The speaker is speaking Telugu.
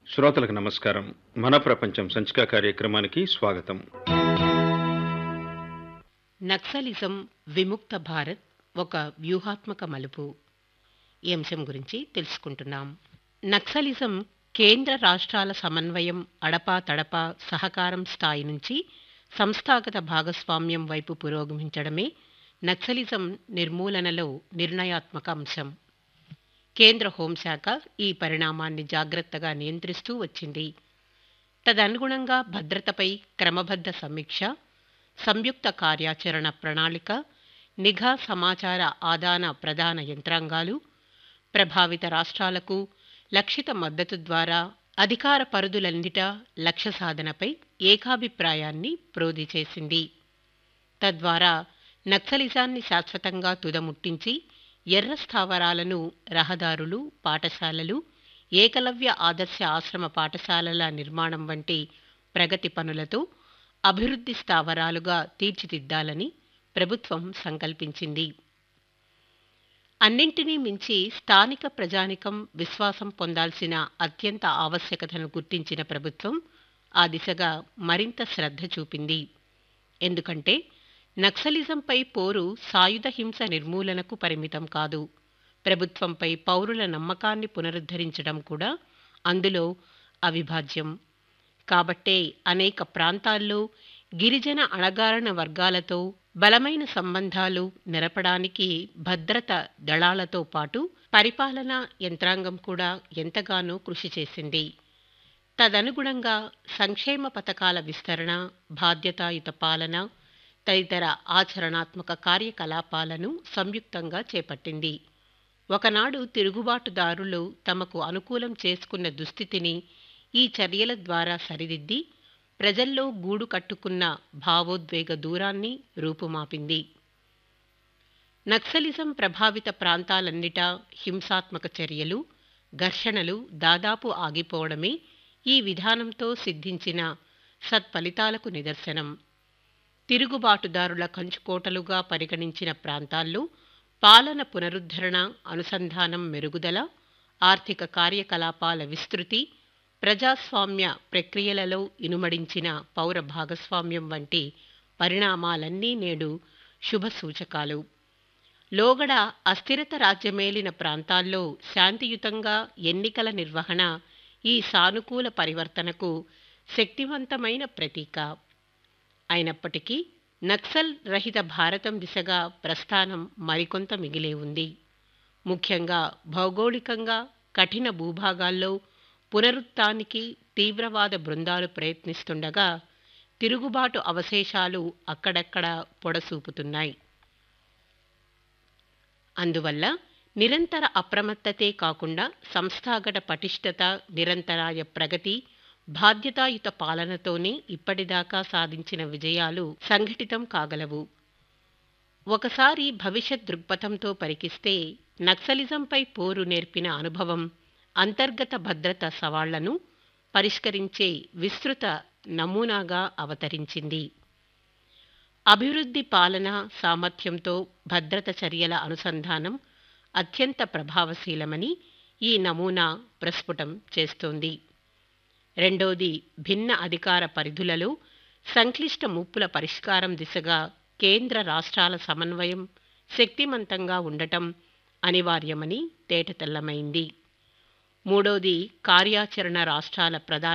శ్రోతలకు నమస్కారం మన ప్రపంచం సంచిక కార్యక్రమానికి స్వాగతం నక్సలిజం విముక్త భారత్ ఒక వ్యూహాత్మక మలుపు ఈ అంశం గురించి తెలుసుకుంటున్నాం నక్సలిజం కేంద్ర రాష్ట్రాల సమన్వయం అడపా తడపా సహకారం స్థాయి నుంచి సంస్థాగత భాగస్వామ్యం వైపు పురోగమించడమే నక్సలిజం నిర్మూలనలో నిర్ణయాత్మక అంశం కేంద్ర హోంశాఖ ఈ పరిణామాన్ని జాగ్రత్తగా నియంత్రిస్తూ వచ్చింది తదనుగుణంగా భద్రతపై క్రమబద్ధ సమీక్ష సంయుక్త కార్యాచరణ ప్రణాళిక నిఘా సమాచార ఆదాన ప్రధాన యంత్రాంగాలు ప్రభావిత రాష్ట్రాలకు లక్షిత మద్దతు ద్వారా అధికార పరిధులన్నిటా లక్ష్య సాధనపై ఏకాభిప్రాయాన్ని ప్రోది చేసింది తద్వారా నక్సలిజాన్ని శాశ్వతంగా తుదముట్టించి ఎర్ర స్థావరాలను రహదారులు పాఠశాలలు ఏకలవ్య ఆదర్శ ఆశ్రమ పాఠశాలల నిర్మాణం వంటి ప్రగతి పనులతో అభివృద్ధి స్థావరాలుగా తీర్చిదిద్దాలని ప్రభుత్వం సంకల్పించింది అన్నింటినీ మించి స్థానిక ప్రజానికం విశ్వాసం పొందాల్సిన అత్యంత ఆవశ్యకతను గుర్తించిన ప్రభుత్వం ఆ దిశగా మరింత శ్రద్ధ చూపింది ఎందుకంటే నక్సలిజంపై పోరు సాయుధ హింస నిర్మూలనకు పరిమితం కాదు ప్రభుత్వంపై పౌరుల నమ్మకాన్ని పునరుద్ధరించడం కూడా అందులో అవిభాజ్యం కాబట్టే అనేక ప్రాంతాల్లో గిరిజన అణగారణ వర్గాలతో బలమైన సంబంధాలు నెరపడానికి భద్రత దళాలతో పాటు పరిపాలనా యంత్రాంగం కూడా ఎంతగానో కృషి చేసింది తదనుగుణంగా సంక్షేమ పథకాల విస్తరణ బాధ్యతాయుత పాలన తదితర ఆచరణాత్మక కార్యకలాపాలను సంయుక్తంగా చేపట్టింది ఒకనాడు తిరుగుబాటుదారులు తమకు అనుకూలం చేసుకున్న దుస్థితిని ఈ చర్యల ద్వారా సరిదిద్ది ప్రజల్లో గూడు కట్టుకున్న భావోద్వేగ దూరాన్ని రూపుమాపింది నక్సలిజం ప్రభావిత ప్రాంతాలన్నిటా హింసాత్మక చర్యలు ఘర్షణలు దాదాపు ఆగిపోవడమే ఈ విధానంతో సిద్ధించిన సత్ఫలితాలకు నిదర్శనం తిరుగుబాటుదారుల కంచుకోటలుగా పరిగణించిన ప్రాంతాల్లో పాలన పునరుద్ధరణ అనుసంధానం మెరుగుదల ఆర్థిక కార్యకలాపాల విస్తృతి ప్రజాస్వామ్య ప్రక్రియలలో ఇనుమడించిన పౌర భాగస్వామ్యం వంటి పరిణామాలన్నీ నేడు శుభ సూచకాలు లోగడ అస్థిరత రాజ్యమేలిన ప్రాంతాల్లో శాంతియుతంగా ఎన్నికల నిర్వహణ ఈ సానుకూల పరివర్తనకు శక్తివంతమైన ప్రతీక అయినప్పటికీ నక్సల్ రహిత భారతం దిశగా ప్రస్థానం మరికొంత మిగిలే ఉంది ముఖ్యంగా భౌగోళికంగా కఠిన భూభాగాల్లో పునరుత్థానికి తీవ్రవాద బృందాలు ప్రయత్నిస్తుండగా తిరుగుబాటు అవశేషాలు అక్కడక్కడ పొడసూపుతున్నాయి అందువల్ల నిరంతర అప్రమత్తతే కాకుండా సంస్థాగత పటిష్టత నిరంతరాయ ప్రగతి బాధ్యతాయుత పాలనతోనే ఇప్పటిదాకా సాధించిన విజయాలు సంఘటితం కాగలవు ఒకసారి భవిష్యత్ దృక్పథంతో పరికిస్తే నక్సలిజంపై పోరు నేర్పిన అనుభవం అంతర్గత భద్రత సవాళ్లను పరిష్కరించే విస్తృత నమూనాగా అవతరించింది అభివృద్ధి పాలన సామర్థ్యంతో భద్రత చర్యల అనుసంధానం అత్యంత ప్రభావశీలమని ఈ నమూనా ప్రస్ఫుటం చేస్తోంది రెండోది భిన్న అధికార పరిధులలో సంక్లిష్ట ముప్పుల పరిష్కారం దిశగా కేంద్ర రాష్ట్రాల సమన్వయం శక్తిమంతంగా ఉండటం అనివార్యమని తేటతెల్లమైంది మూడోది కార్యాచరణ రాష్ట్రాల ప్రధాన